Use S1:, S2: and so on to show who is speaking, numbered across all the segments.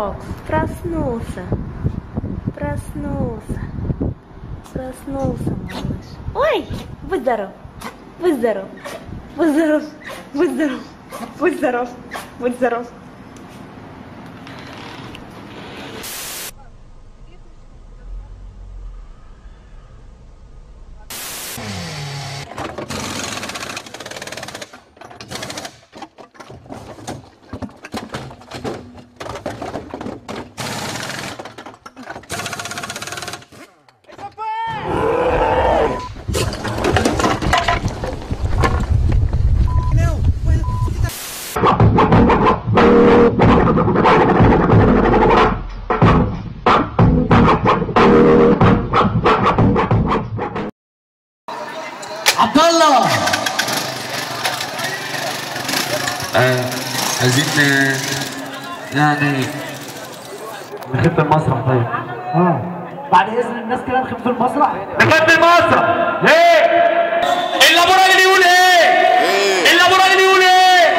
S1: Фокс проснулся. Проснулся. Проснулся, малыш. Ой, будь здоров. Будь здоров. Будь здоров. Будь здоров. Будь здоров. Будь здоров.
S2: عبد الله
S3: آه، عايزين آه، يعني نخف المسرح طيب
S2: اه بعد اذن الناس كده نخف في المسرح
S3: نخف المسرح ليه؟ الا ابو راجل يقول ايه؟ الا ابو راجل يقول ايه؟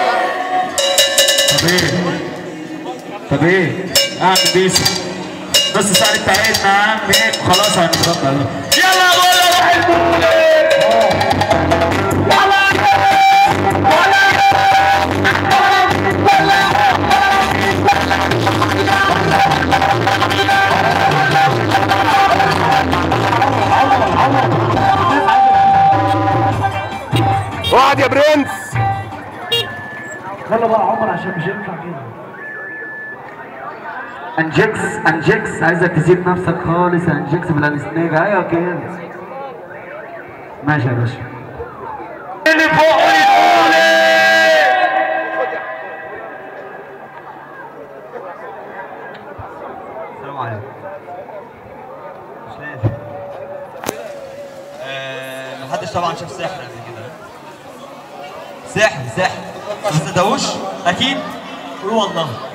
S3: طب ايه؟ طب ايه؟ اعمل بيسي نص ساعة بتاعتنا يا عم ايه؟ خلاص هنتغطى يلا يا بولا روح البولي
S4: اقعد يا برنس
S2: يلا بقى عمر عشان مش هينفع كده
S3: انجكس انجكس عايزك تسيب نفسك خالص انجكس بالانسنيج ايوه كده ماشي يا باشا اللي فوق السلام عليكم مش لازم
S5: آه، محدش طبعا شاف سحر قبل كده سحر سحر ما تصدقوش اكيد قولوا والله